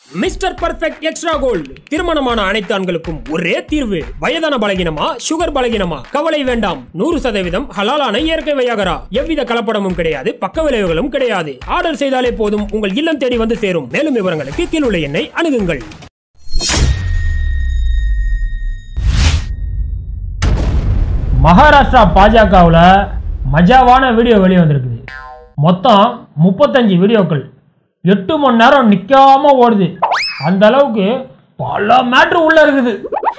mister perfect extra gold திருமணமான அனைத்து ஆண்களுக்கும் ஒரே தீர்வு வயதான பலகினமா சுகர் பலகினமா கவலை வேண்டாம் நூறு சதவீதம் ஹலாலான இயற்கை வையாகரா எவ்வித கலப்படமும் கிடையாது பக்க விளைவுகளும் கிடையாது ஆர்டர் செய்தாலே போதும் உங்கள் இல்லம் தேடி வந்து சேரும் மேலும் விவரங்களுக்கு கீழுள்ள எண்ணை அணுகுங்கள் மகாராஷ்டிரா பாஜகவில் மஜாவான வீடியோ வெளியே வந்திருக்குது மொத்தம் முப்பத்தஞ்சு வீடியோக்கள் எட்டு மணி நேரம் நிற்காம ஓடுது அந்த அளவுக்கு பல மேட்ரு உள்ள இருக்குது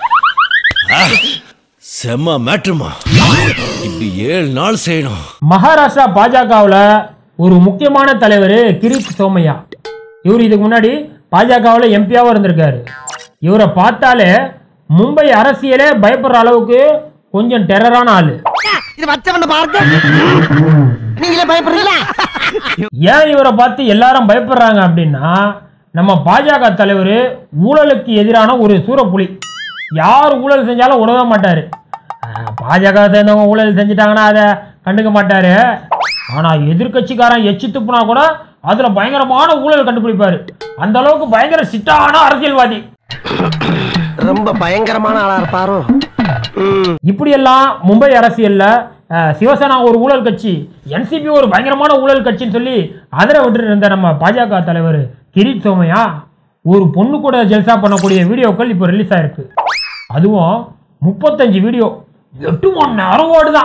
செம்ம மேட்ருமா இப்படி ஏழு நாள் செய்யணும் மகாராஷ்டிரா பாஜகவில் ஒரு முக்கியமான தலைவர் கிரீஷ் சோமையா இவர் இதுக்கு முன்னாடி பாஜகவில் எம்பியாவும் இருந்திருக்காரு இவரை பார்த்தாலே மும்பை அரசியலே பயப்படுற அளவுக்கு கொஞ்சம் டெரரான ஆளு இது மச்சவன பார்க்க நீங்களே பயப்படுறீங்களா ஏன் இவரை பார்த்து எல்லாரும் பயப்படுறாங்க அப்படின்னா நம்ம பாஜக தலைவர் ஊழலுக்கு எதிரான ஒரு சூரப்புலி யார் ஊழல் செஞ்சாலும் விடவே மாட்டார் பாஜக சேர்ந்தவங்க ஊழல் செஞ்சிட்டாங்கன்னா அதை கண்டுக்க மாட்டார் ஆனால் எதிர்க்கட்சிக்காரன் எச்சி துப்புனா கூட அதில் பயங்கரமான ஊழல் கண்டுபிடிப்பார் அந்த அளவுக்கு பயங்கர சிட்டான அரசியல்வாதி ரொம்ப பயங்கரமான ஆளா இருப்பாரோ இப்படியெல்லாம் மும்பை அரசியல்ல அஹ், சிவசேனா ஒரு ஊழல் கட்சி என்சிபி ஒரு பயங்கரமான ஊழல் கட்சின்னு சொல்லி அதிர விட்டுட்டு இருந்த நம்ம பாஜக தலைவர் கிரீட் சோமையா ஒரு பொண்ணு கூட ஜெல்சா பண்ணக்கூடிய வீடியோக்கள் இப்போ ரிலீஸ் ஆயிருக்கு அதுவும் முப்பத்தஞ்சு வீடியோ எட்டு மணி நேரம் ஓடுதான்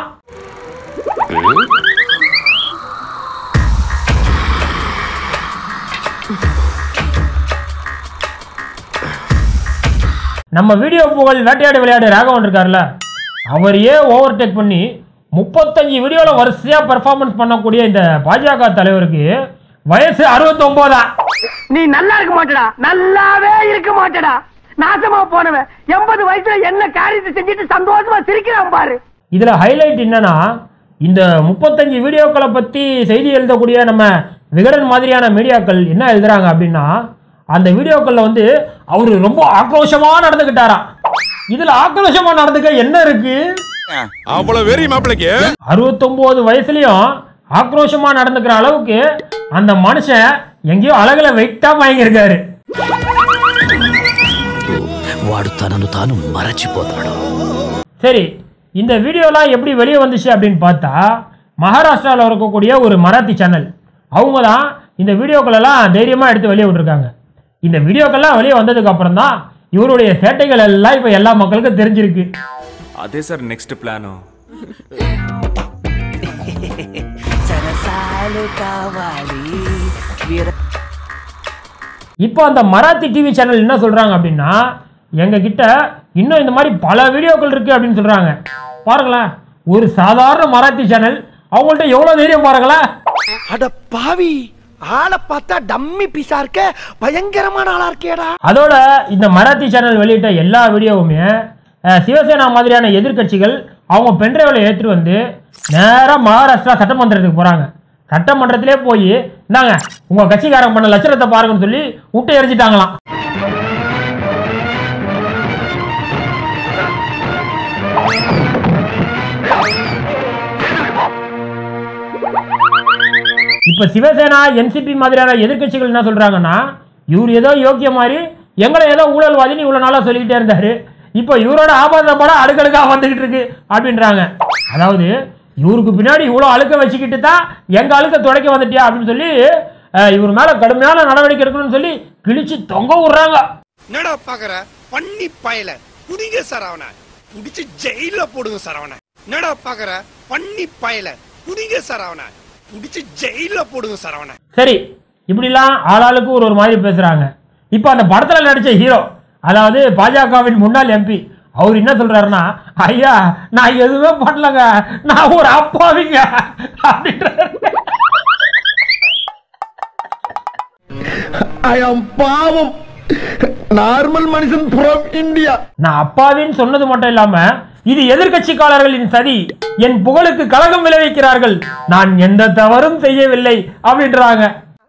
நம்ம வீடியோ புகழ் வேட்டையாடு விளையாடு ராகவன் இருக்கார்ல அவரையே ஓவர்டேக் பண்ணி முப்பத்தஞ்சு வீடியோவில் வரிசையாக பெர்ஃபார்மன்ஸ் பண்ணக்கூடிய இந்த பாஜக தலைவருக்கு வயசு அறுபத்தொம்போதா நீ நல்லா இருக்க மாட்டடா நல்லாவே இருக்க மாட்டடா நாசமா போனவன் எண்பது வயசுல என்ன காரியத்தை செஞ்சுட்டு சந்தோஷமா சிரிக்கிறான் பாரு இதில் ஹைலைட் என்னன்னா இந்த முப்பத்தஞ்சு வீடியோக்களை பற்றி செய்தி எழுதக்கூடிய நம்ம விகடன் மாதிரியான மீடியாக்கள் என்ன எழுதுறாங்க அப்படின்னா அந்த வீடியோக்களில் வந்து அவர் ரொம்ப ஆக்ரோஷமாக நடந்துக்கிட்டாராம் இதில் ஆக்ரோஷமாக நடந்துக்க என்ன இருக்கு அவ்வளவு வெறி மாப்பிளைக்கு அறுபத்தொம்போது வயசுலயும் ஆக்ரோஷமா நடந்துக்கிற அளவுக்கு அந்த மனுஷன் எங்கேயோ அழகுல வெயிட்டா வாங்கியிருக்காரு వాడు తనను తాను మరచిపోతాడు சரி இந்த வீடியோலாம் எப்படி வெளியே வந்துச்சு அப்படின்னு பார்த்தா மகாராஷ்டிராவில் இருக்கக்கூடிய ஒரு மராத்தி சேனல் அவங்க தான் இந்த வீடியோக்களெல்லாம் தைரியமாக எடுத்து வெளியே விட்டுருக்காங்க இந்த வீடியோக்கள்லாம் வெளியே வந்ததுக்கு அப்புறம் தான் இவருடைய சேட்டைகள் எல்லாம் இப்போ எல்லா மக்களுக்கும் தெரிஞ்சிருக்கு అదే సార్ నెక్స్ట్ ప్లాను సరసాలు కావాలి వీర இப்போ அந்த மராத்தி டிவி சேனல் என்ன சொல்றாங்க அப்படின்னா எங்க கிட்ட இன்னும் இந்த மாதிரி பல வீடியோக்கள் இருக்கு அப்படின்னு சொல்றாங்க பாருங்களேன் ஒரு சாதாரண மராத்தி சேனல் அவங்கள்ட்ட எவ்வளவு தைரியம் பாருங்களேன் அட பாவி ஆளை பார்த்தா டம்மி பீஸா இருக்க பயங்கரமான ஆளா இருக்கேடா அதோட இந்த மராத்தி சேனல் வெளியிட்ட எல்லா வீடியோவுமே அஹ், சிவசேனா மாதிரியான எதிர்க்கட்சிகள் அவங்க பென்ட்ரைவில் ஏற்றிட்டு வந்து நேராக மகாராஷ்டிரா சட்டமன்றத்துக்கு போகிறாங்க சட்டமன்றத்திலே போய் இந்தாங்க உங்கள் கட்சிக்காரங்க பண்ண லட்சணத்தை பாருங்கன்னு சொல்லி விட்டு எரிஞ்சிட்டாங்களாம் இப்போ சிவசேனா என்சிபி மாதிரியான எதிர்க்கட்சிகள் என்ன சொல்றாங்கன்னா இவர் ஏதோ யோக்கிய மாதிரி எங்களை ஏதோ ஊழல்வாதின்னு இவ்வளோ நாளாக சொல்லிக்கிட்டே இருந்தாரு இப்போ இவரோட ஆபாத படம் அடுக்கடுக்காக வந்துகிட்டு இருக்கு அப்படின்றாங்க அதாவது இவருக்கு பின்னாடி இவ்வளோ அழுக்க வச்சுக்கிட்டு தான் எங்க அழுக்க துடைக்க வந்துட்டியா அப்படின்னு சொல்லி அஹ், இவர் மேல கடுமையான நடவடிக்கை எடுக்கணும்னு சொல்லி கிழிச்சு தொங்க விடுறாங்க என்னடா பாக்குற பண்ணி பயல புடிங்க சார் அவனை புடிச்சு ஜெயில போடுங்க சார் அவனை என்னடா பாக்குற பண்ணி பயல புடிங்க சார் அவனை புடிச்சு ஜெயில போடுங்க சார் அவனை சரி இப்படிலாம் ஆளாளுக்கு ஒரு ஒரு மாதிரி பேசுறாங்க இப்போ அந்த படத்துல நடிச்ச ஹீரோ அதாவது பாஜகவின் முன்னாள் எம்பி அவர் என்ன சொல்றாருன்னா ஐயா நான் எதுவுமே பண்ணலங்க நான் ஒரு அப்பாவிங்க அப்படின்றாரு ஐ அம் பாவம் நார்மல் மனுஷன் ஃப்ரம் இந்தியா நான் அப்பாவின்னு சொன்னது மட்டும் இல்லாம இது எதிர்க்கட்சிக்காரர்களின் சதி என் புகழுக்கு கலகம் விளைவிக்கிறார்கள் நான் எந்த தவறும் செய்யவில்லை அப்படின்றாங்க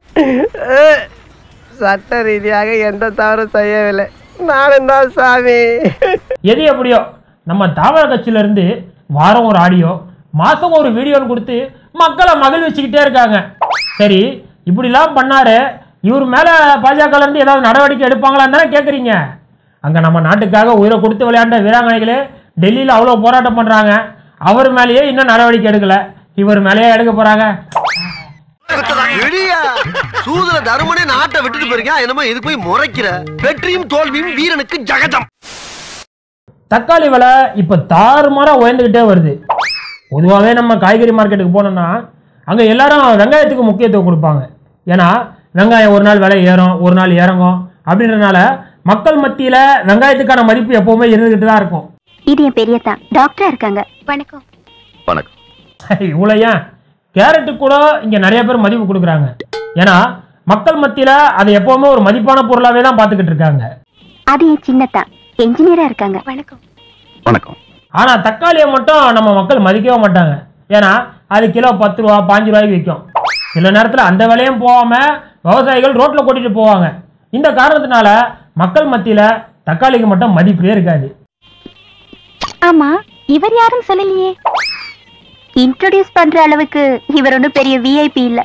சட்ட ரீதியாக எந்த தவறும் செய்யவில்லை நானும் தான் சாமி எது எப்படியோ நம்ம தாவர கட்சியில இருந்து வாரம் ஒரு ஆடியோ மாசம் ஒரு வீடியோன்னு கொடுத்து மக்களை மகிழ்விச்சுக்கிட்டே இருக்காங்க சரி இப்படிலாம் பண்ணாரு இவர் மேலே பாஜக இருந்து ஏதாவது நடவடிக்கை எடுப்பாங்களான்னு தானே கேட்குறீங்க அங்கே நம்ம நாட்டுக்காக உயிரை கொடுத்து விளையாண்ட வீராங்கனைகளே டெல்லியில் அவ்வளோ போராட்டம் பண்ணுறாங்க அவர் மேலேயே இன்னும் நடவடிக்கை எடுக்கல இவர் மேலேயே எடுக்க போகிறாங்க வெளியா சூதுல தருமனே நாட்டை விட்டுட்டு போயிருக்கா என்னமோ இது போய் முறைக்கிற வெற்றியும் தோல்வியும் வீரனுக்கு ஜகஜம் தக்காளி விலை இப்போ தாறுமாறாக உயர்ந்துக்கிட்டே வருது பொதுவாகவே நம்ம காய்கறி மார்க்கெட்டுக்கு போனோம்னா அங்கே எல்லாரும் வெங்காயத்துக்கு முக்கியத்துவம் கொடுப்பாங்க ஏன்னா வெங்காயம் ஒரு நாள் விலை ஏறும் ஒரு நாள் இறங்கும் அப்படின்றனால மக்கள் மத்தியில் வெங்காயத்துக்கான மதிப்பு எப்போவுமே இருந்துக்கிட்டு தான் இருக்கும் இது என் பெரியத்தா டாக்டரா இருக்காங்க வணக்கம் வணக்கம் இவ்வளோ ஏன் கேரட்டுக்கு கூட இங்கே நிறைய பேர் மதிப்பு கொடுக்குறாங்க ஏன்னா மக்கள் மத்தியில் அதை எப்போவுமே ஒரு மதிப்பான பொருளாகவே தான் பார்த்துக்கிட்டு இருக்காங்க அது என் சின்னத்தா என்ஜினியரா இருக்காங்க வணக்கம் வணக்கம் ஆனால் தக்காளியை மட்டும் நம்ம மக்கள் மதிக்கவே மாட்டாங்க ஏன்னா அது கிலோ பத்து ரூபா பாஞ்சு ரூபாய்க்கு விற்கும் சில நேரத்தில் அந்த விலையும் போகாமல் விவசாயிகள் ரோட்டில் கூட்டிகிட்டு போவாங்க இந்த காரணத்தினால மக்கள் மத்தியில் தக்காளிக்கு மட்டும் மதிப்பே இருக்காது ஆமா இவர் யாரும் சொல்லலையே இன்ட்ரோடியூஸ் பண்ற அளவுக்கு இவர் ஒன்றும் பெரிய விஐபி இல்ல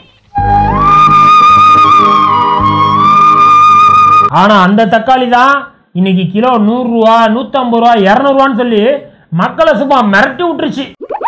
ஆனால் அந்த தக்காளி தான் இன்னைக்கு கிலோ நூறுரூவா நூற்றம்பது ரூபா இரநூறுவான்னு சொல்லி மக்களை சும்மா மிரட்டி விட்டுருச்சு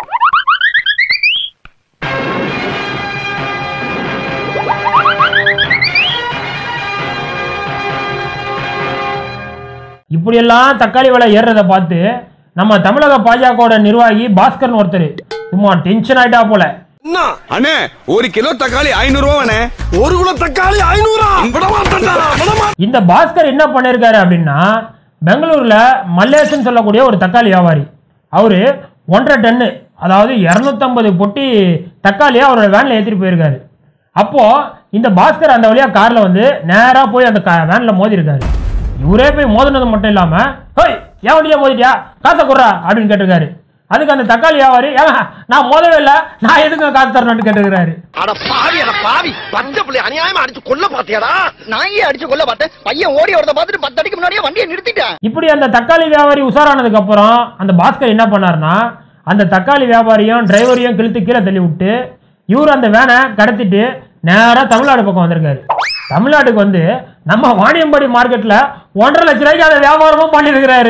இப்படியெல்லாம் தக்காளி விலை ஏறுறதை பார்த்து நம்ம தமிழக பாஜகவோட நிர்வாகி பாஸ்கர்னு ஒருத்தர் சும்மா டென்ஷன் ஆயிட்டா போல அண்ணே ஒரு கிலோ தக்காளி ஐநூறு ரூபாண்ணே ஒரு கிலோ தக்காளி ஐநூறா விட மாட்டேன்டா விட மாட்டேன் இந்த பாஸ்கர் என்ன பண்ணியிருக்காரு அப்படின்னா பெங்களூர்ல மல்லேசன் சொல்லக்கூடிய ஒரு தக்காளி வியாபாரி அவரு ஒன்றரை டன்னு அதாவது இரநூத்தம்பது பொட்டி தக்காளியை அவரோட வேனில் ஏற்றிட்டு போயிருக்காரு அப்போ இந்த பாஸ்கர் அந்த வழியா கார்ல வந்து நேரா போய் அந்த வேன்ல மோதி இருக்காரு இவரே போய் மோதினது மட்டும் இல்லாம ஹோய் ஏன் வண்டியா மோதிட்டியா காசை குடுறா அப்படின்னு கேட்டிருக்காரு அதுக்கு அந்த தக்காளி வியாபாரி "ஏங்க, நான் மோதவே இல்லை நான் எதுக்கு காசு தரணும்னு கேட்டிருக்காரு அட பாவி அட பாவி பச்சை பிள்ளை அநியாயமா அடிச்சு கொல்ல பாத்தியாடா நான் ஏன் அடிச்சு கொல்ல பார்த்தேன் பையன் ஓடி வரத பார்த்துட்டு பத்து அடிக்கு முன்னாடியே வண்டியை நிறுத்திட்டேன் இப்படி அந்த தக்காளி வியாபாரி உஷாரானதுக்கு அப்புறம் அந்த பாஸ்கர் என்ன பண்ணாருன்னா அந்த தக்காளி வியாபாரியும் டிரைவரையும் கிழித்து கீழே தள்ளி விட்டு இவர் அந்த வேனை கடத்திட்டு நேராக தமிழ்நாடு பக்கம் வந்திருக்காரு தமிழ்நாட்டுக்கு வந்து நம்ம வாணியம்பாடி மார்க்கெட்டில் ஒன்றரை லட்ச ரூபாய்க்கு அந்த வியாபாரமும் பண்ணியிருக்கிறாரு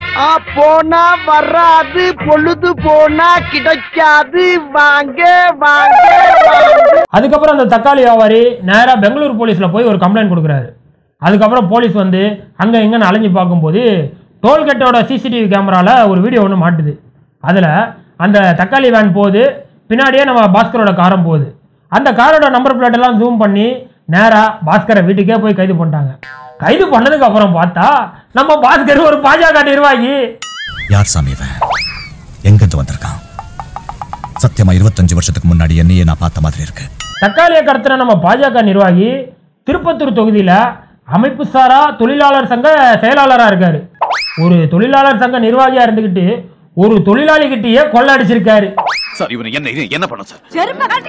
போனா வராது பொழுது போனா கிடைக்காது வாங்க வாங்க வாங்க அதுக்கப்புறம் அந்த தக்காளி வியாபாரி நேராக பெங்களூர் போலீஸில் போய் ஒரு கம்ப்ளைண்ட் கொடுக்குறாரு அதுக்கப்புறம் போலீஸ் வந்து அங்கே இங்கேன்னு அலைஞ்சு பார்க்கும்போது டோல்கேட்டோட சிசிடிவி கேமராவில் ஒரு வீடியோ ஒன்று மாட்டுது அதில் அந்த தக்காளி வேன் போகுது பின்னாடியே நம்ம பாஸ்கரோட காரம் போகுது அந்த காரோட நம்பர் பிளேட் எல்லாம் ஜூம் பண்ணி நேராக பாஸ்கரை வீட்டுக்கே போய் கைது பண்ணிட்டாங்க கைது பண்ணதுக்கு அப்புறம் பார்த்தா நம்ம பாஸ்கர் ஒரு பாஜக நிர்வாகி யார் சாமி இவன் எங்கிருந்து வந்திருக்கான் சத்தியமா இருபத்தஞ்சு வருஷத்துக்கு முன்னாடி என்னையே நான் பார்த்த மாதிரி இருக்கு தக்காளியை கடத்தின நம்ம பாஜக நிர்வாகி திருப்பத்தூர் தொகுதியில் அமைப்பு சாரா தொழிலாளர் சங்க செயலாளராக இருக்காரு ஒரு தொழிலாளர் சங்க நிர்வாகியாக இருந்துக்கிட்டு ஒரு தொழிலாளி கிட்டேயே கொள்ள அடிச்சிருக்காரு சார் இவனை என்ன இது என்ன பண்ணும் சார்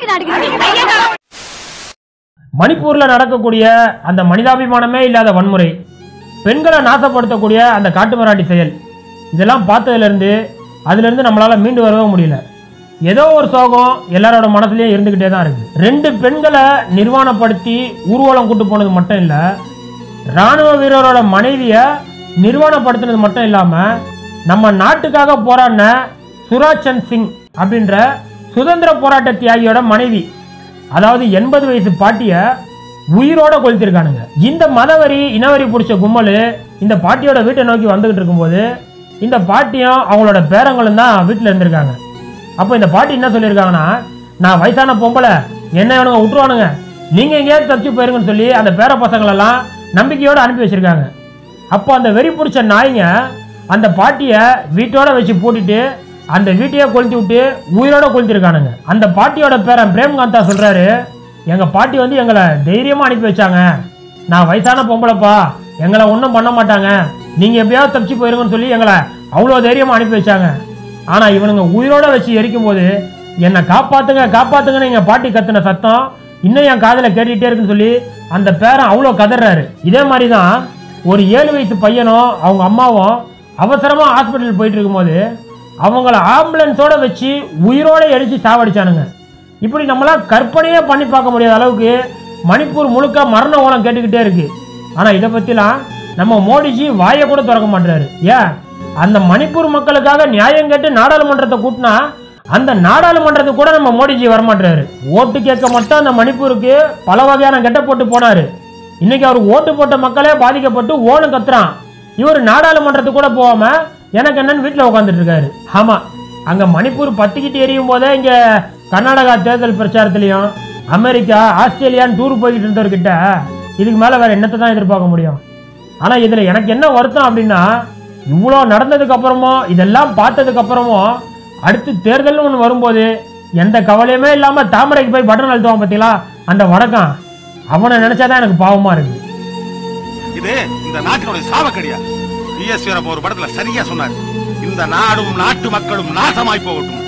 மணிப்பூரில் நடக்கக்கூடிய அந்த மனிதாபிமானமே இல்லாத வன்முறை பெண்களை நாசப்படுத்தக்கூடிய அந்த காட்டுமிராண்டி செயல் இதெல்லாம் பார்த்ததுலேருந்து அதுலேருந்து நம்மளால் மீண்டு வரவே முடியல ஏதோ ஒரு சோகம் எல்லாரோட மனசுலயும் இருந்துக்கிட்டே தான் இருக்கு ரெண்டு பெண்களை நிர்வாணப்படுத்தி ஊர்வலம் கூட்டு போனது மட்டும் இல்லை ராணுவ வீரரோட மனைவியை நிர்வாணப்படுத்தினது மட்டும் இல்லாமல் நம்ம நாட்டுக்காக போராடின சுராஜ் சந்த் சிங் அப்படின்ற சுதந்திர போராட்ட தியாகியோட மனைவி அதாவது எண்பது வயசு பாட்டிய உயிரோட கொளுத்திருக்கானுங்க இந்த மதவரி இனவரி பிடிச்ச கும்பல் இந்த பாட்டியோட வீட்டை நோக்கி வந்துகிட்டு இருக்கும்போது இந்த பாட்டியும் அவங்களோட பேரங்களும் தான் வீட்டில் இருந்திருக்காங்க அப்போ இந்த பாட்டி என்ன சொல்லியிருக்காங்கன்னா நான் வயசான பொம்பளை என்ன இவனுங்க விட்டுருவானுங்க நீங்கள் எங்கேயாவது தப்பிச்சு போயிருங்கன்னு சொல்லி அந்த பேர பசங்களெல்லாம் நம்பிக்கையோடு அனுப்பி வச்சிருக்காங்க அப்போ அந்த வெறி பிடிச்ச நாய்ங்க அந்த பாட்டியை வீட்டோட வச்சு பூட்டிட்டு அந்த வீட்டையே கொளுத்தி விட்டு உயிரோட கொளுத்திருக்கானுங்க அந்த பாட்டியோட பேரன் பிரேம்காந்தா சொல்றாரு எங்க பாட்டி வந்து எங்களை தைரியமா அனுப்பி வச்சாங்க நான் வயசான பொம்பளைப்பா எங்களை ஒன்றும் பண்ண மாட்டாங்க நீங்க எப்படியாவது தப்பிச்சு போயிருங்கன்னு சொல்லி எங்களை அவ்வளோ தைரியமா அனுப்பி வச்சாங்க ஆனா இவனுங்க உயிரோட வச்சு எரிக்கும் போது என்னை காப்பாத்துங்க காப்பாத்துங்கன்னு எங்க பாட்டி கத்துன சத்தம் இன்னும் என் காதுல கேட்டுட்டே இருக்குன்னு சொல்லி அந்த பேரன் அவ்வளோ கதறாரு இதே மாதிரி தான் ஒரு ஏழு வயசு பையனும் அவங்க அம்மாவும் அவசரமா ஹாஸ்பிட்டல் போயிட்டு இருக்கும்போது அவங்கள ஆம்புலன்ஸோட வச்சு உயிரோட எரிச்சு சாவடிச்சானுங்க இப்படி நம்மளாம் கற்பனையே பண்ணி பார்க்க முடியாத அளவுக்கு மணிப்பூர் முழுக்க மரண ஓலம் கேட்டுக்கிட்டே இருக்கு ஆனா இதை பத்திலாம் நம்ம மோடிஜி வாயை கூட திறக்க மாட்டாரு ஏன் அந்த மணிப்பூர் மக்களுக்காக நியாயம் கேட்டு நாடாளுமன்றத்தை கூட்டினா அந்த நாடாளுமன்றத்துக்கு கூட நம்ம மோடிஜி வரமாட்டாரு ஓட்டு கேட்க மட்டும் அந்த மணிப்பூருக்கு பல வகையான கெட்ட போட்டு போனாரு இன்னைக்கு அவர் ஓட்டு போட்ட மக்களே பாதிக்கப்பட்டு ஓணும் கத்துறான் இவர் நாடாளுமன்றத்துக்கு கூட போகாம எனக்கு என்னன்னு வீட்டில் உட்காந்துட்டு இருக்காரு ஆமா அங்க மணிப்பூர் பத்திக்கிட்டு எரியும் போதே இங்க கர்நாடகா தேர்தல் பிரச்சாரத்திலையும் அமெரிக்கா ஆஸ்திரேலியான்னு டூர் போய்கிட்டு இருந்தவர்கிட்ட இதுக்கு மேல வேற என்னத்தை தான் எதிர்பார்க்க முடியும் ஆனா இதுல எனக்கு என்ன வருத்தம் அப்படின்னா இவ்வளோ நடந்ததுக்கு அப்புறமும் இதெல்லாம் பார்த்ததுக்கு அப்புறமும் அடுத்து தேர்தல்னு ஒன்று வரும்போது எந்த கவலையுமே இல்லாம தாமரைக்கு போய் பட்டன் அழுத்துவான் பார்த்தீங்களா அந்த வடக்கம் அவனை நினைச்சாதான் எனக்கு பாவமா இருக்கு இது இந்த நாட்டினுடைய சாவக்கடியா பிஎஸ்வி ஒரு படத்துல சரியா சொன்னார் இந்த நாடும் நாட்டு மக்களும் நாசமாய் போகட்டும்